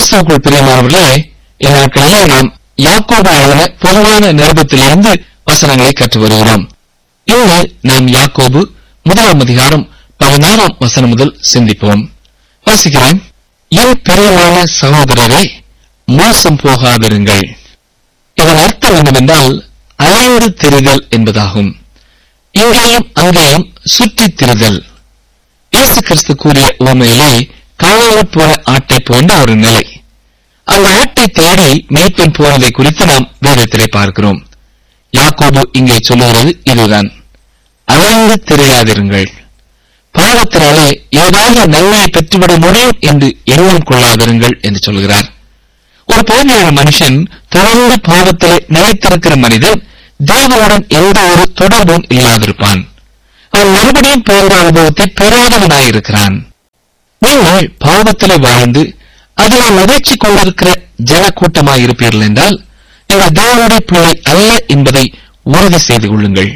கிறிஸ்துவுக்குள் பிரியமானவர்களே இந்நாட்களிலே நாம் யாக்கோபு எழுதின பொதுவான நிருபத்திலிருந்து வசனங்களை கற்று வருகிறோம் இன்று நாம் யாக்கோபு முதலாம் அதிகாரம் பதினாறாம் வசனம் முதல் சிந்திப்போம் வாசிக்கிறேன் என் பிரியமான சகோதரரே மோசம் போகாதிருங்கள் இதன் அர்த்தம் என்னவென்றால் அலைந்து திரிதல் என்பதாகும் இங்கேயும் அங்கேயும் சுற்றித் திரிதல் இயேசு கிறிஸ்து கூறிய உண்மையிலே காணாமற் போன ஆட்டை போன்ற ஒரு நிலை அந்த ஆட்டை தேடி மேய்ப்பன் போனதை குறித்து நாம் வேதத்திலே பார்க்கிறோம் யாக்கோபு இங்கே சொல்லுகிறது இதுதான் அலைந்து திரையாதிருங்கள் பாவத்தினாலே ஏதாவது நன்மையை பெற்றுவிட முடியும் என்று எண்ணம் கொள்ளாதிருங்கள் என்று சொல்கிறார் ஒரு போலியான மனுஷன் தொடர்ந்து பாவத்திலே நிலைத்திருக்கிற மனிதன் தேவனுடன் எந்த ஒரு தொடர்பும் இல்லாதிருப்பான் அவன் மறுபடியும் பிறந்த அனுபவத்தை பெறாதவனாயிருக்கிறான் நீங்கள் பாவத்திலே வாழ்ந்து அதில் மகிழ்ச்சி கொண்டிருக்கிற ஜனக்கூட்டமாய் இருப்பீர்கள் என்றால் நீங்கள் தேவனுடைய பிள்ளை அல்ல என்பதை உறுதி செய்து கொள்ளுங்கள்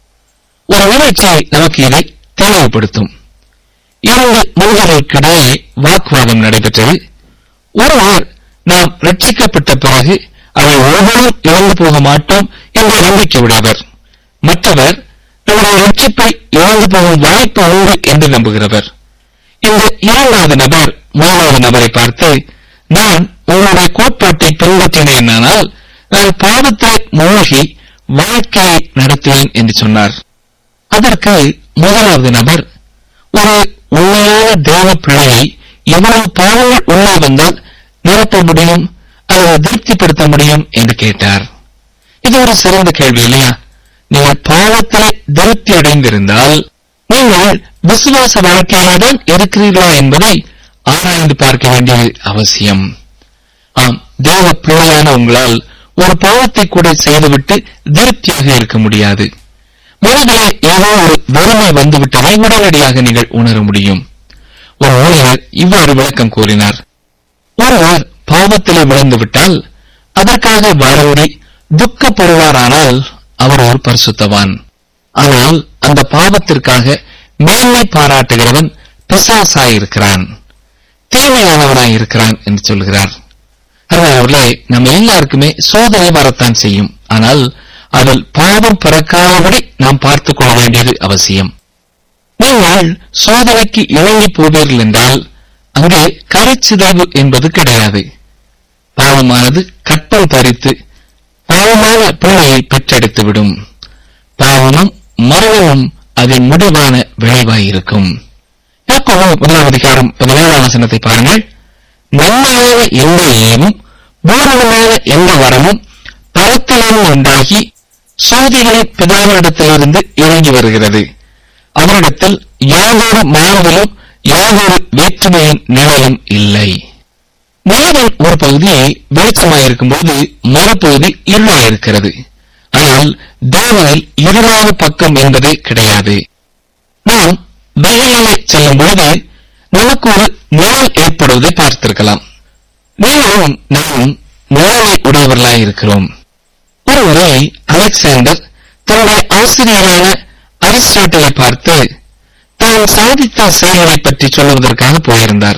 ஒரு நிகழ்ச்சி நமக்கு இதை தெளிவுபடுத்தும் இரண்டு மனிதர்களுக்கிடையே வாக்குவாதம் நடைபெற்றது ஒருவர் நாம் ரட்சிக்கப்பட்ட பிறகு அதை ஒருவரும் இழந்து போக மாட்டோம் என்ற நம்பிக்கை உடையவர் மற்றவர் நம்முடைய ரட்சிப்பை இழந்து போகும் வாய்ப்பு உண்டு என்று நம்புகிறவர் இந்த இரண்டாவது நபர் மூணாவது நபரை பார்த்து நான் உங்களுடைய கோட்பாட்டை பின்பற்றினேனானால் நான் பாவத்தை மூழ்கி வாழ்க்கையை நடத்துவேன் என்று சொன்னார் அதற்கு முதலாவது நபர் ஒரு உண்மையான தேவ பிள்ளையை எவ்வளவு பாவங்கள் உள்ளே வந்தால் நிரப்ப முடியும் அல்லது திருப்திப்படுத்த முடியும் என்று கேட்டார் இது ஒரு சிறந்த கேள்வி இல்லையா நீங்கள் பாவத்திலே திருப்தி அடைந்திருந்தால் நீங்கள் விசுவாச வாழ்க்கையில்தான் இருக்கிறீர்களா என்பதை ஆராய்ந்து பார்க்க வேண்டியது அவசியம் ஆம் தேவ பிள்ளையான உங்களால் ஒரு பாவத்தை கூட செய்துவிட்டு திருப்தியாக இருக்க முடியாது மனதிலே ஏதோ ஒரு வறுமை வந்துவிட்டதை உடனடியாக நீங்கள் உணர முடியும் ஒரு ஊழியர் இவ்வாறு விளக்கம் கூறினார் ஒருவர் பாவத்திலே விழுந்து விட்டால் அதற்காக வாரவரை துக்கப்படுவாரானால் அவர் ஒரு பரிசுத்தவான் ஆனால் அந்த பாவத்திற்காக மேன்மை பாராட்டுகிறவன் பிசாசாயிருக்கிறான் தீமையானவனாயிருக்கிறான் என்று சொல்கிறார் அவர்களே நம்ம எல்லாருக்குமே சோதனை வரத்தான் செய்யும் ஆனால் அதில் பாவம் பிறக்காதபடி நாம் பார்த்துக் கொள்ள வேண்டியது அவசியம் நீங்கள் சோதனைக்கு இறங்கி போவீர்கள் என்றால் அங்கே கரைச்சிதைவு என்பது கிடையாது பாவமானது கப்பல் தரித்து பாவமான பிள்ளையை பெற்றெடுத்துவிடும் பாவமும் மரணமும் அதன் முடிவான விளைவாயிருக்கும் யாக்கோபு முதலாம் அதிகாரம் பதினேழாம் வசனத்தை பாருங்கள் நன்மையான எந்த ஈவும் பூரணமான எந்த வரமும் பரத்திலும் உண்டாகி சோதிகளின் பிதாவினிடத்திலிருந்து இறங்கி வருகிறது அவரிடத்தில் யாதொரு மாறுதலும் யாதொரு வேற்றுமையின் நிலையும் இல்லை நிலவின் ஒரு பகுதி வெளிச்சமாயிருக்கும் போது மறுபகுதி இருளாயிருக்கிறது ஆனால் தேவனில் இருளான பக்கம் என்பதே கிடையாது நாம் வெயிலிலே செல்லும் பொழுது நமக்கு ஒரு நிழல் ஏற்படுவதை பார்த்திருக்கலாம் நீங்களும் நாமும் நிழலை உடையவர்களாய் இருக்கிறோம் ஒருவரை அலெக்சாண்டர் தன்னுடைய ஆசிரியரான அரிஸ்டாட்டலை பார்த்து தான் சாதித்த செயல்களை பற்றி சொல்லுவதற்காக போயிருந்தார்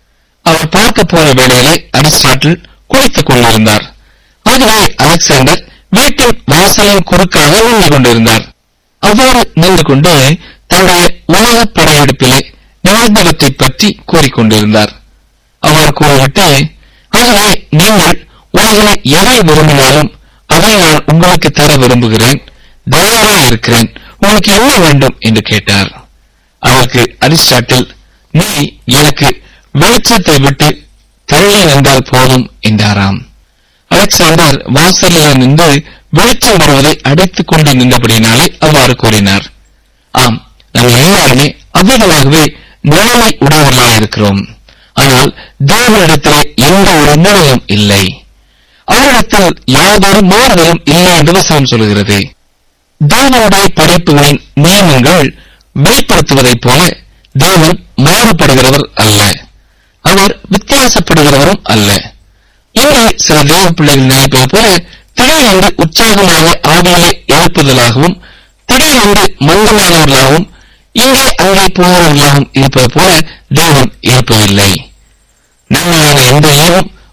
அவர் பார்க்க போன வேளையிலே அரிஸ்டாட்டில் குளித்துக் கொண்டிருந்தார் ஆகவே அலெக்சாண்டர் வீட்டின் வாசலின் குறுக்காக நின்று கொண்டிருந்தார் அவ்வாறு நின்று கொண்டு தன்னுடைய உலக படையெடுப்பிலே நிகழ்ந்தவற்றை பற்றி கூறிக்கொண்டிருந்தார் அவர் கூறிவிட்டு ஆகவே நீங்கள் உலகிலே எதை விரும்பினாலும் அதை நான் உங்களுக்கு தர விரும்புகிறேன் தயாராக இருக்கிறேன் உங்களுக்கு என்ன வேண்டும் என்று கேட்டார் அதற்கு அரிஸ்டாட்டில் நீ எனக்கு வெளிச்சத்தை விட்டு தள்ளி நின்றால் போதும் என்றாராம் அலெக்சாண்டர் வாசலில் நின்று வெளிச்சம் வருவதை அடைத்துக் கொண்டு நின்றபடினாலே அவ்வாறு கூறினார் ஆம் நாம் எல்லாருமே அவைகளாகவே நிலைமை உடையவர்களாக இருக்கிறோம் ஆனால் தேவனிடத்திலே எந்த ஒரு நிலையும் இல்லை அவரிடத்தில் யாதொரு மாறுதலும் இல்லை என்று வசனம் சொல்கிறது தேவனுடைய படைப்புகளின் நியமங்கள் வெளிப்படுத்துவதைப் போல தேவன் மாறுபடுகிறவர் அல்ல அவர் வித்தியாசப்படுகிறவரும் அல்ல இங்கே சில தேவ பிள்ளைகள் நினைப்பது போல திடீரென்று உற்சாகமாக ஆவியிலே எழுப்புதலாகவும் திடீரென்று மந்தமானவர்களாகவும் இங்கே அங்கே போகிறவர்களாகவும் இருப்பது போல தேவன் இருப்பதில்லை நன்மையான எந்த ஈவும்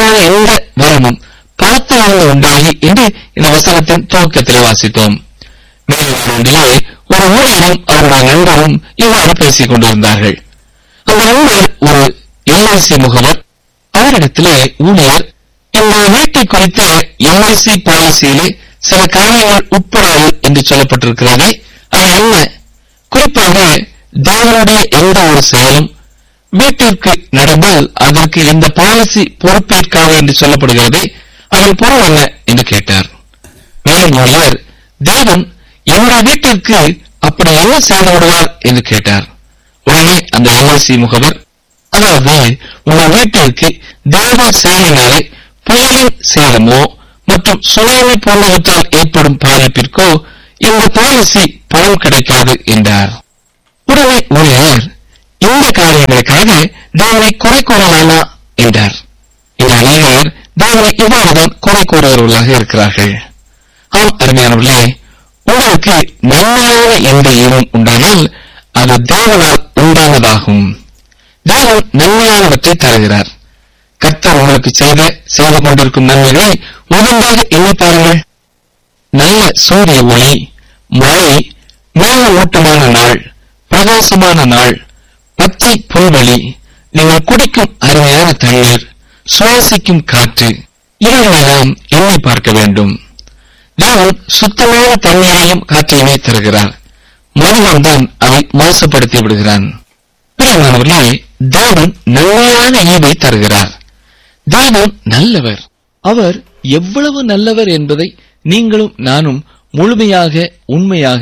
இல்லாத எந்த வரமும் பணத்திலிருந்து உண்டாகி என்று இந்த வசனத்தின் துவக்கத்தில் வாசித்தோம் மேலும் ஒன்றிலே ஒரு ஊழியரும் அவருடைய நண்பரும் இவ்வாறு பேசிக் கொண்டிருந்தார்கள் அந்த நண்பர் ஒரு எல்ஐசி முகவர் அவரிடத்திலே ஊழியர் இந்த வீட்டை குறித்த எல்ஐசி பாலிசியிலே சில காரியங்கள் உட்படாது என்று சொல்லப்பட்டிருக்கிறதே அது என்ன குறிப்பாக தேவனுடைய எந்த ஒரு செயலும் வீட்டிற்கு நடந்தால் அதற்கு இந்த பாலிசி பொறுப்பேற்காது என்று சொல்லப்படுகிறதே அதன் பொருள் என்ன என்று கேட்டார் மேலும் ஒருவர் தேவன் என்னுடைய வீட்டிற்கு அப்படி என்ன செய்து விடுவார் என்று கேட்டார் உடனே அந்த எல்ஐசி முகவர் அதாவது உங்கள் வீட்டிற்கு தேவ செயலினாலே புயலின் சேதமோ மற்றும் சுனாமி போன்றவற்றால் ஏற்படும் பாதிப்பிற்கோ இந்த பாலிசி பலன் கிடைக்காது என்றார் உடனே ஊழியர் இந்த காரியங்களுக்காக தேவனை குறை கூறலாமா என்றார் இந்த அநேகர் தேவனை இவ்வாறுதான் குறை கூறுகிறவர்களாக இருக்கிறார்கள் ஆம் அருமையானவர்களே உங்களுக்கு நன்மையான எந்த ஈவும் உண்டானால் அது தேவனால் உண்டானதாகும் தேவன் நன்மையானவற்றை தருகிறார் கர்த்தர் உங்களுக்கு செய்த செய்து கொண்டிருக்கும் நன்மைகளை ஒழுங்காக எண்ணி பாருங்கள் நல்ல சூரிய ஒளி மழை மேகமூட்டமான நாள் பிரகாசமான நாள் பச்சை புல்வெளி நீங்கள் குடிக்கும் அருமையான தண்ணீர் சுவாசிக்கும் காற்று இவைகளெல்லாம் எண்ணி பார்க்க வேண்டும் தேவன் சுத்தமான தண்ணீரையும் காற்றையுமே தருகிறார் மனிதன்தான் அதை மோசப்படுத்தி விடுகிறான் பிரியமானவர்களே தேவன் நன்மையான ஈவை தருகிறார் தேவன் நல்லவர் அவர் எவ்வளவு நல்லவர் என்பதை நீங்களும் நானும் முழுமையாக உண்மையாக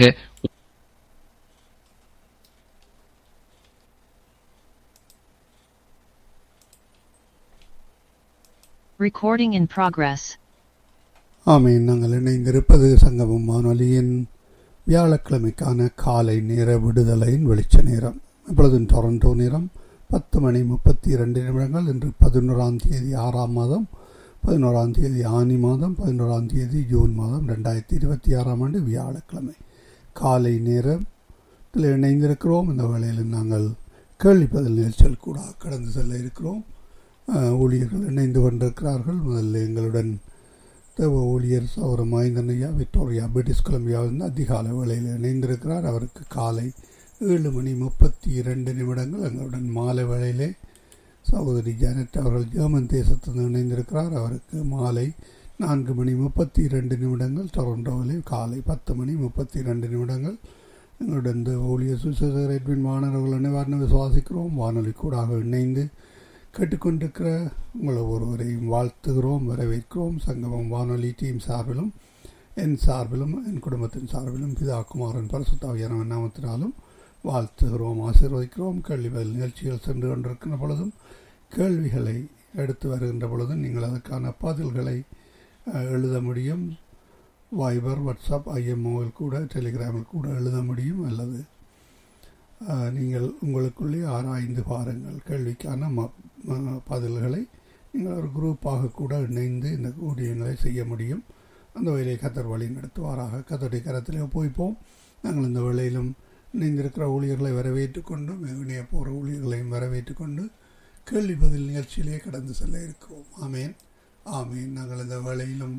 Recording in progress. ஆமீன் நாங்கள் இணைந்திருப்பது சங்கமம் வானொலியின் வியாழக்கிழமைக்கான காலை நேர விடுதலையின் வெளிச்ச நேரம் இப்பொழுது டொரண்டோ நேரம் பத்து மணி முப்பத்தி இரண்டு நிமிடங்கள் இன்று பதினோராம் தேதி ஆறாம் மாதம் பதினோராம் தேதி ஆனி மாதம் பதினோராம் தேதி ஜூன் மாதம் ரெண்டாயிரத்தி இருபத்தி ஆறாம் ஆண்டு வியாழக்கிழமை காலை நேரத்தில் இணைந்திருக்கிறோம் இந்த வேளையில் நாங்கள் கேள்வி பதில் நிகழ்ச்சிகள் கூட கடந்து செல்ல இருக்கிறோம் அஹ், ஊழியர்கள் இணைந்து கொண்டிருக்கிறார்கள் முதல்ல எங்களுடன் தேவ ஊழியர் சௌர மைந்தனையா விக்டோரியா பிரிட்டிஷ் கொலம்பியாவிலிருந்து அதிகாலை வேளையில் இணைந்திருக்கிறார் அவருக்கு காலை ஏழு மணி முப்பத்தி இரண்டு நிமிடங்கள் எங்களுடன் மாலை வேளையிலே சகோதரி ஜானட் அவர்கள் ஜெர்மன் தேசத்திலிருந்து இணைந்திருக்கிறார் அவருக்கு மாலை நான்கு மணி முப்பத்தி இரண்டு நிமிடங்கள் டொரண்டோவிலே காலை பத்து மணி முப்பத்தி இரண்டு நிமிடங்கள் எங்களுடன் இந்த ஊழியர் சுசேகர் எட்வின் மாணவர்கள் இணைவார்னு விசுவாசிக்கிறோம் வானொலி கூடாக இணைந்து கேட்டுக்கொண்டிருக்கிற உங்களை ஒருவரையும் வாழ்த்துகிறோம் வரவேற்கிறோம் சங்கமம் வானொலி டீம் சார்பிலும் என் சார்பிலும் என் குடும்பத்தின் சார்பிலும் பிதா குமாரன் பரிசுத்தாவியான நாமத்தினாலும் வாழ்த்துகிறோம் ஆசீர்வதிக்கிறோம் கேள்வி பதில் நிகழ்ச்சிகள் சென்று கொண்டிருக்கின்ற பொழுதும் கேள்விகளை எடுத்து வருகின்ற பொழுதும் நீங்கள் அதற்கான பதில்களை அஹ், எழுத முடியும் வைபர் வாட்ஸ்அப் ஐஎம்ஓவில் கூட டெலிகிராமில் கூட எழுத முடியும் அல்லது அஹ், நீங்கள் உங்களுக்குள்ளே ஆராய்ந்து பாருங்கள் கேள்விக்கான ம ம- பதில்களை நீங்கள் ஒரு குரூப்பாக கூட இணைந்து இந்த ஊழியங்களை செய்ய முடியும் அந்த வழியை கத்தர் வழி நடத்துவாராக கத்தருடைய கரத்திலே ஒப்புவிப்போம் நாங்கள் இந்த வேளையிலும் இணைந்திருக்கிற ஊழியர்களை வரவேற்றுக் கொண்டு இணைய போகிற ஊழியர்களையும் வரவேற்றுக் கொண்டு கேள்வி பதில் நிகழ்ச்சியிலே கடந்து செல்ல இருக்கிறோம் ஆமேன் ஆமேன் நாங்கள் இந்த வேளையிலும்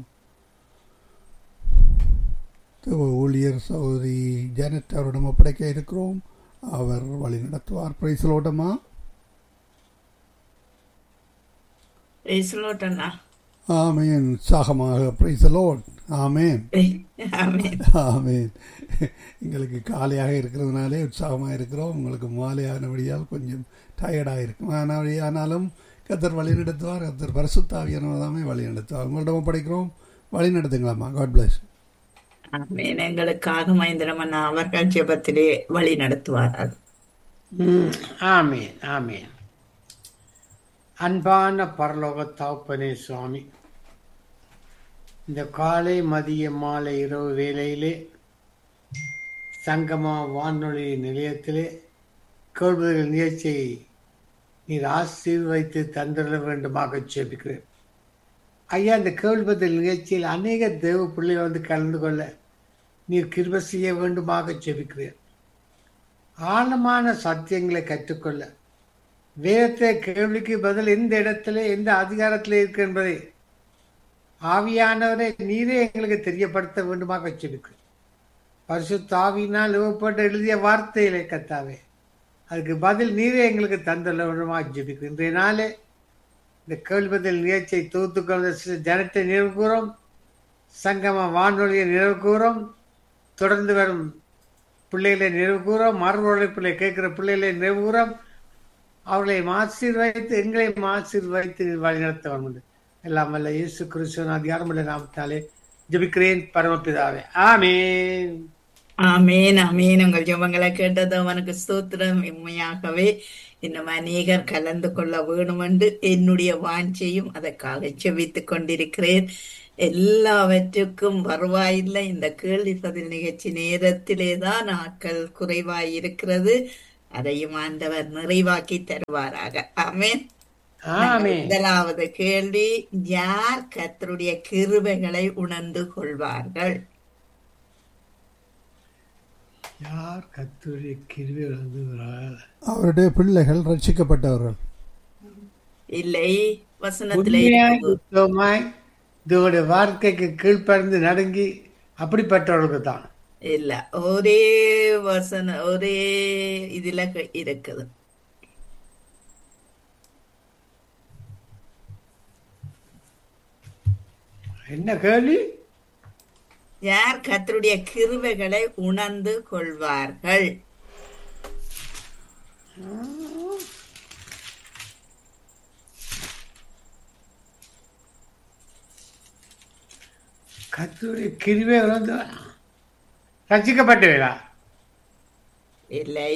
தேவ ஊழியர் சகோதரி ஜானட் அவரிடம் ஒப்படைக்க இருக்கிறோம் அவர் வழி நடத்துவார் பிரைசலோட்டமா பேசலோட்டண்ணா ஆமேன் உற்சாகமாக பிரைசலோட் ஆமேன் ஆமென். ஆமேன் எங்களுக்கு காலையாக இருக்கிறதுனாலே உற்சாகமாக இருக்கிறோம் உங்களுக்கு மாலையானபடியால் கொஞ்சம் டயர்டாக இருக்கும் ஆனால் ஆனாலும் கத்தர் வழி நடத்துவார் கத்தர் பரிசுத்தாவியானதாமே வழி நடத்துவார் உங்களிடம் படிக்கிறோம் வழி நடத்துங்களாம்மா காட் பிளஸ் ஆமென். எங்களுக்காக மகேந்திரமண்ணா அவர்கள் ஜெபத்திலே வழி நடத்துவார்கள் ம், ஆமேன் ஆமேன் அன்பான பரலோக தகப்பனே சுவாமி இந்த காலை மதிய மாலை இரவு வேளையிலே சங்கமா வானொலி நிலையத்திலே கேள்விகள் நிகழ்ச்சியை நீர் ஆசீர்வைத்து தந்திர வேண்டுமாக ஜெபிக்கிறேன் ஐயா இந்த கேள்விபதில் நிகழ்ச்சியில் அநேக தேவ பிள்ளைகள் வந்து கலந்து கொள்ள நீர் கிருப செய்ய வேண்டுமாக ஜெபிக்கிறேன் ஆழமான சத்தியங்களை கற்றுக்கொள்ள வேதத்தை கேள்விக்கு பதில் எந்த இடத்துல எந்த அதிகாரத்தில் இருக்கு என்பதை ஆவியானவரை நீரே எங்களுக்கு தெரியப்படுத்த வேண்டுமாக வச்சிருக்கு பரிசுத்த ஆவியினால் எழுவப்பட்டு எழுதிய வார்த்தையிலே கத்தாவே அதுக்கு பதில் நீரே எங்களுக்கு தந்துள்ள வேண்டுமாக ஜெபிக்கும் இன்றைய நாளே இந்த கேள்வி பதில் நிகழ்ச்சியை தொகுத்துக்கொண்ட சில ஜனத்தை நினைவு கூறும் சங்கம வானொலியை நினைவு கூறும் தொடர்ந்து வரும் பிள்ளைகளை நினைவு கூறும் மறுவழி பிள்ளை கேட்கிற பிள்ளைகளை நினைவு கூறும் அவர்களை ஆசீர்வதித்து எங்களை ஆசீர்வதித்து வழிநடத்த வேண்டும் எல்லாம் வல்ல இயேசு கிறிஸ்துவன் அதிகாரமுள்ள நாமத்தாலே ஜெபிக்கிறேன் பரமபிதாவே ஆமேன் ஆமேன் ஆமேன் உங்கள் ஜெபங்களை கேட்டது அவனுக்கு ஸ்தோத்திரம் உண்மையாகவே இன்னும் அநேகர் கலந்து கொள்ள வேணும் என்று என்னுடைய வாஞ்சையும் அதற்காக செவித்துக் கொண்டிருக்கிறேன் எல்லாவற்றுக்கும் வருவாயில்லை இந்த கேள்வி பதில் நிகழ்ச்சி நேரத்திலே தான் ஆட்கள் குறைவாய் இருக்கிறது அதையும் ஆண்டவர் நிறைவாக்கி தருவாராக ஆமேன் ஆமேன் முதலாவது கேள்வி யார் கர்த்தருடைய கிருபைகளை உணர்ந்து கொள்வார்கள் யார் கத்துடைய கிருவி எழுதுகிறார் அவருடைய பிள்ளைகள் ரட்சிக்கப்பட்டவர்கள் இல்லை வசனத்திலே உண்மையாய் இருக்குது. உத்தமமாய் இதோடைய வாழ்க்கைக்கு கீழ்ப்பறந்து நடுங்கி அப்படிப்பட்டவர்களுக்கு தான் இல்ல ஒரே வசன ஒரே இதுல க- இருக்குது என்ன கேள்வி யார் கர்த்தருடைய கிருபைகளை உணர்ந்து கொள்வார்கள் கத்துடைய கிருவை வந்து ரசிக்கப்பட்டவர்களா இல்லை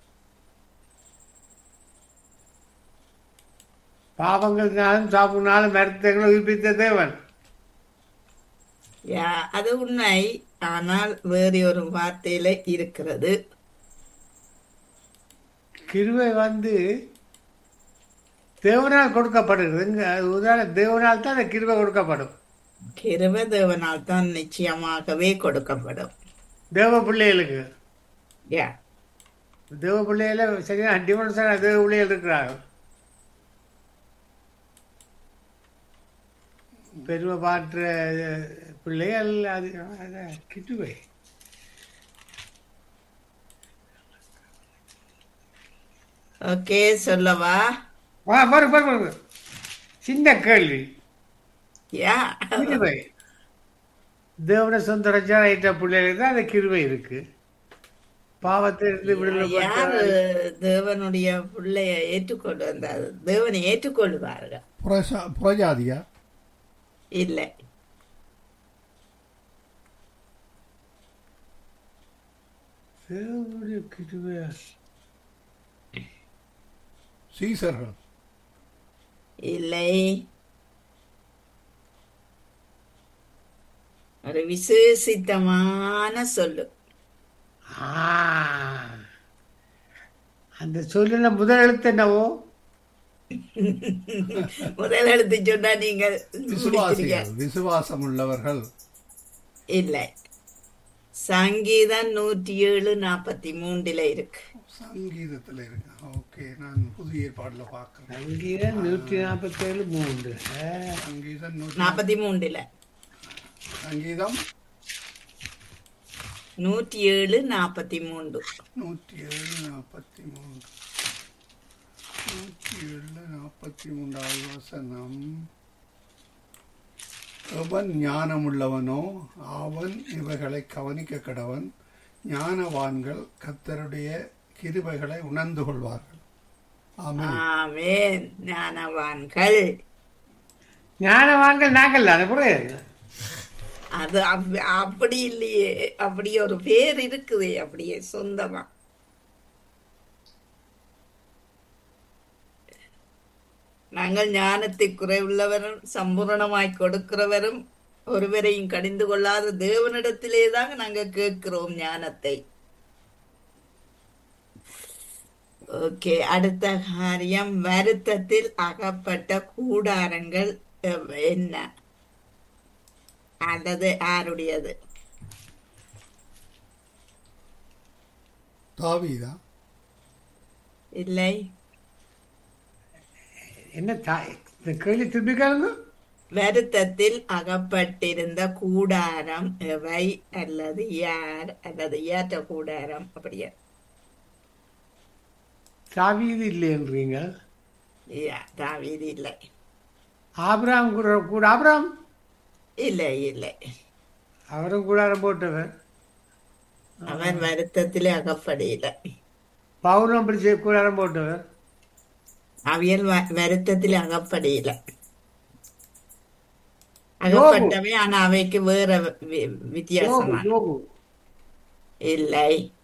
பாவங்கள்னாலும் சாப்பினாலும் மருத்துவங்களை உயிர்ப்பித்த தேவன் யா அது உண்மை ஆனால் வேறு ஒரு வார்த்தையில இருக்கிறது கிருவை வந்து தேவனால் கொடுக்கப்படுகிறது இங்க உதாரண தேவனால் தான் அந்த கிருவை கொடுக்கப்படும் கிருபை தேவனால் தான் நிச்சயமாகவே கொடுக்கப்படும் தேவ பிள்ளைகளுக்கு யா தேவ பிள்ளைகள சரியா டிஃபரன்ஸான தேவ பிள்ளைகள் இருக்கிறாங்க பெருமை பாற்ற பிள்ளைகள் அது அது கிட்டுவை ஓகே சொல்லவா வா பாரு பாரு பாரு சின்ன கேள்வி யா கிருவை தேவன சொந்த ரஜாயிட்ட பிள்ளைகளுக்கு தான் அந்த கிருவை இருக்கு பாவத்தை இருந்து விடுதலை யார் பெற்ற தேவனுடைய பிள்ளைய ஏற்றுக்கொண்டு வந்தார் தேவனை ஏற்றுக்கொள்வார்கள் புரசா புரஜாதியா இல்லை தேவனுடைய கிருவை சீசர்கள் இல்லை ஒரு விசேஷித்தமான சொல்லு ஆ. அந்த சொல்லுல முதல் எழுத்து என்னவோ முதல் எடுத்து சொன்னா நீங்க முடிச்சிருக்க விசுவாசிகள் விசுவாசம் உள்ளவர்கள் இல்லை சங்கீதம் நூற்றி ஏழு நாற்பத்தி மூன்றுல இருக்கு சங்கீதத்தில் இருக்கு ஓகே நான் புதிய ஏற்பாடுல பார்க்கிறேன் சங்கீதம் நூற்றி நாற்பத்தி ஏழு மூன்று ஆ. சங்கீதம் நூற்றி நாற்பத்தி மூன்றுல சங்கீதம் நூற்றி ஏழு நாற்பத்தி மூன்று நூற்றி ஏழு நாற்பத்தி மூன்று நூற்றி ஏழு நாற்பத்தி மூன்றாவது வசனம் எவன் ஞானமுள்ளவனோ அவன் இவைகளை கவனிக்க கடவன் ஞானவான்கள் கத்தருடைய கிருபைகளை உணர்ந்து கொள்வார்கள் ஆமென் ஆமென் ஞானவான்கள் ஞானவான்கள் நாங்கள் தானே புரிய அது அப்- அப்படி இல்லையே அப்படி ஒரு பேர் இருக்குது அப்படியே சொந்தமா நாங்கள் ஞானத்தை குறைவுள்ளவரும் சம்பூரணமாய் கொடுக்கிறவரும் ஒருவரையும் கடிந்து கொள்ளாத தேவனிடத்திலே தான் நாங்க கேட்கிறோம் ஞானத்தை ஓகே அடுத்த காரியம் வருத்தத்தில் அகப்பட்ட கூடாரங்கள் அஹ், என்ன அல்லது யாருடையது தாவீதா இல்லை என்ன தாய் இந்த கேள்வி திருப்பி கேளுங்க வருத்தத்தில் அகப்பட்டிருந்த கூடாரம் எவை அல்லது யார் அல்லது ஏற்ற கூடாரம் அப்படியா தாவீது இல்லைன்றீங்க யா, தாவீது இல்லை ஆபிராம் கூட கூட ஆபிராம் இல்லை இல்லை அவரும் கூடாரம் போட்டவர் அவன் வருத்தத்திலே அகப்படையில பவுலும் அப்படி செய்ய கூடாரம் போட்டவர் அவியல் வ- வருத்தத்திலே அகப்படையில அகப்பட்டவை ஆனா அவைக்கு வேற வி- யோபு வித்தியாசமா யோபு இல்லை